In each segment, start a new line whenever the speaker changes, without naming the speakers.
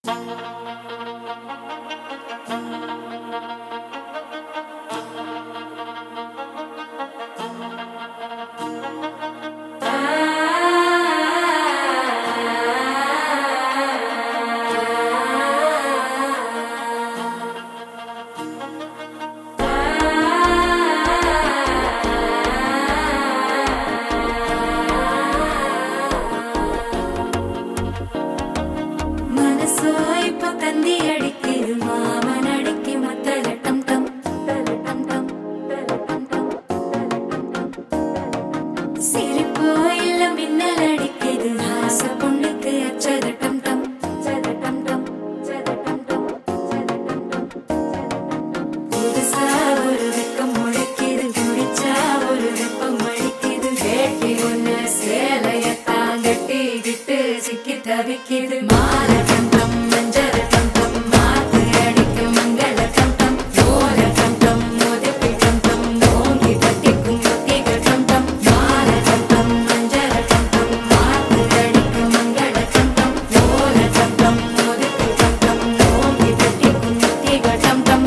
இப்ப தந்தி அடிக்குது மாமன் அடிக்கு மத்தல டம் டம் தல டம் டம் தல டம் டம் சிரிப்போ இல்ல மின்னல் அடிக்குது ஆச பொண்ணுக்கு அச்சத டம் டம் சத டம் டம் சத டம் டம் சத டம் டம் புதுசா ஒரு வெக்கம் முளைக்குது குடிச்சா ஒரு வெப்பம் அடிக்குது வேட்டி ஒண்ணு சேலையத்தான் கட்டிக்கிட்டு சிக்கி தவிக்குது மால டம் டம் மஞ்சள் டம் டம் மாத்து அடிக்க மங்கள டம் டம் ஓல டம் டம் மோதிப்பி டம் டம் ஓங்கி தட்டிக்கும் முத்திக டம் டம் மால டம் டம் மஞ்சள் டம் டம் மாத்து அடிக்க மங்கள டம் டம் ஓல டம் டம் மோதிப்பி டம் டம் ஓங்கி தட்டிக்கும் முத்திக டம் டம்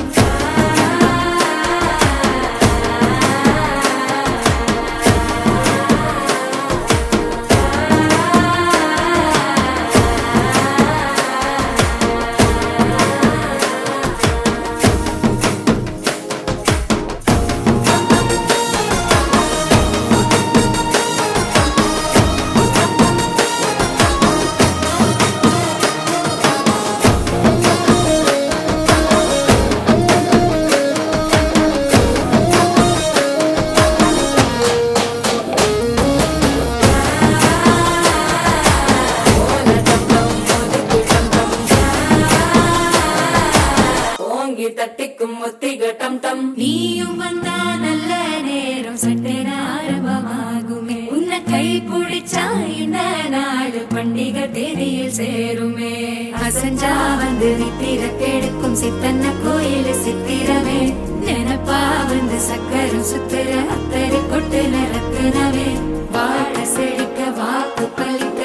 ஓங்கி தட்டிக்கும் ஒத்திக டம் டம் நீயும் வந்தா நல்ல நேரம் சட்டென ஆரம்பமாகுமே உன்னை கை பிடிச்சா இந்த நாடு பண்டிகை தேதியில் சேருமே அசஞ்சா வந்து நித்திர கெடுக்கும் சித்தன்ன கோயில் சித்திரமே நினப்பா வந்து சக்கரம் சுத்துற அத்தரை கொட்டுல ரத்தினவே வாழ செழிக்க வாக்கு பலிக்க